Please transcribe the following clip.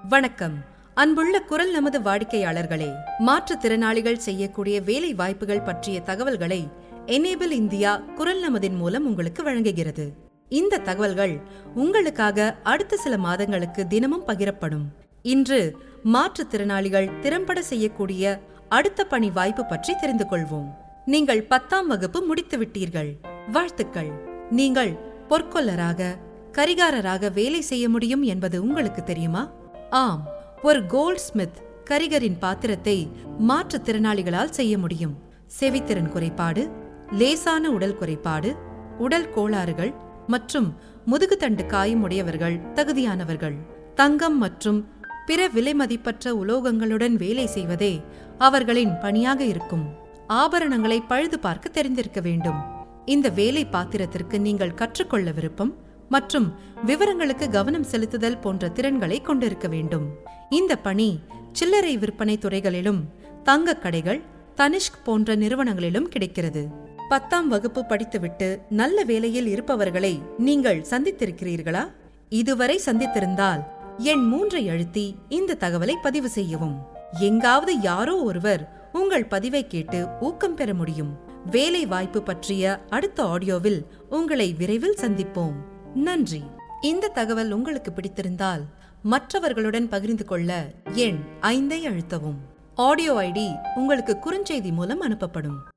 வணக்கம் அன்புள்ள குரல் நமது வாடிக்கையாளர்களே மாற்றுத்திறனாளிகள் செய்யக்கூடிய வேலை வாய்ப்புகள் பற்றிய தகவல்களை எனேபிள் இந்தியா குரல் நமதின் மூலம் உங்களுக்கு வழங்குகிறது இந்த தகவல்கள் உங்களுக்காக அடுத்த சில மாதங்களுக்கு தினமும் பகிரப்படும் இன்று மாற்றுத்திறனாளிகள் திறம்பட செய்யக்கூடிய அடுத்த பணி வாய்ப்பு பற்றி தெரிந்து கொள்வோம் நீங்கள் பத்தாம் வகுப்பு முடித்து விட்டீர்கள் வாழ்த்துக்கள் நீங்கள் பொற்கொல்லராக கரிகாரராக வேலை செய்ய முடியும் என்பது உங்களுக்கு தெரியுமா ஆம் ஒரு கோல்ட் ஸ்மித் கரிகரின் பாத்திரத்தை மாற்றுத்திறனாளிகளால் செய்ய முடியும் செவித்திறன் குறைபாடு லேசான உடல் குறைபாடு உடல் கோளாறுகள் மற்றும் முதுகுத்தண்டு காயம் உடையவர்கள் தகுதியானவர்கள் தங்கம் மற்றும் பிற விலைமதிப்பற்ற உலோகங்களுடன் வேலை செய்வதே அவர்களின் பணியாக இருக்கும் ஆபரணங்களை பழுது பார்க்க தெரிந்திருக்க வேண்டும் இந்த வேலை பாத்திரத்திற்கு நீங்கள் கற்றுக்கொள்ள விருப்பம் மற்றும் விவரங்களுக்கு கவனம் செலுத்துதல் போன்ற திறன்களை கொண்டிருக்க வேண்டும் இந்த பணி சில்லறை விற்பனை துறைகளிலும் தங்கக் கடைகள் தனிஷ்க் போன்ற நிறுவனங்களிலும் கிடைக்கிறது பத்தாம் வகுப்பு படித்துவிட்டு நல்ல வேலையில் இருப்பவர்களை நீங்கள் சந்தித்திருக்கிறீர்களா இதுவரை சந்தித்திருந்தால் எண் மூன்றை அழுத்தி இந்த தகவலை பதிவு செய்யவும் எங்காவது யாரோ ஒருவர் உங்கள் பதிவை கேட்டு ஊக்கம் பெற முடியும் வேலை வாய்ப்பு பற்றிய அடுத்த ஆடியோவில் உங்களை விரைவில் சந்திப்போம் நன்றி இந்த தகவல் உங்களுக்கு பிடித்திருந்தால் மற்றவர்களுடன் பகிர்ந்து கொள்ள எண் ஐந்தை அழுத்தவும் ஆடியோ ஐடி உங்களுக்கு குறுஞ்செய்தி மூலம் அனுப்பப்படும்